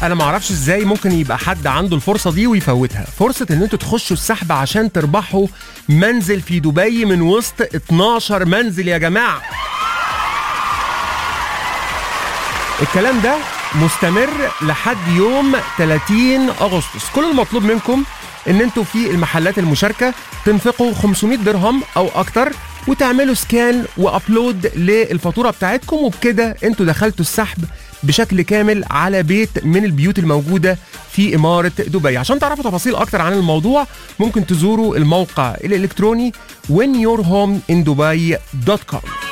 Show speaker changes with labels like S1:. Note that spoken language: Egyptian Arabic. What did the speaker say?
S1: انا ما اعرفش ازاي ممكن يبقى حد عنده الفرصه دي ويفوتها فرصه ان انتوا تخشوا السحب عشان تربحوا منزل في دبي من وسط 12 منزل يا جماعه الكلام ده مستمر لحد يوم 30 اغسطس كل المطلوب منكم ان انتوا في المحلات المشاركه تنفقوا 500 درهم او اكتر وتعملوا سكان وابلود للفاتوره بتاعتكم وبكده انتوا دخلتوا السحب بشكل كامل على بيت من البيوت الموجوده في اماره دبي عشان تعرفوا تفاصيل اكتر عن الموضوع ممكن تزوروا الموقع الالكتروني whenyourhomeindubai.com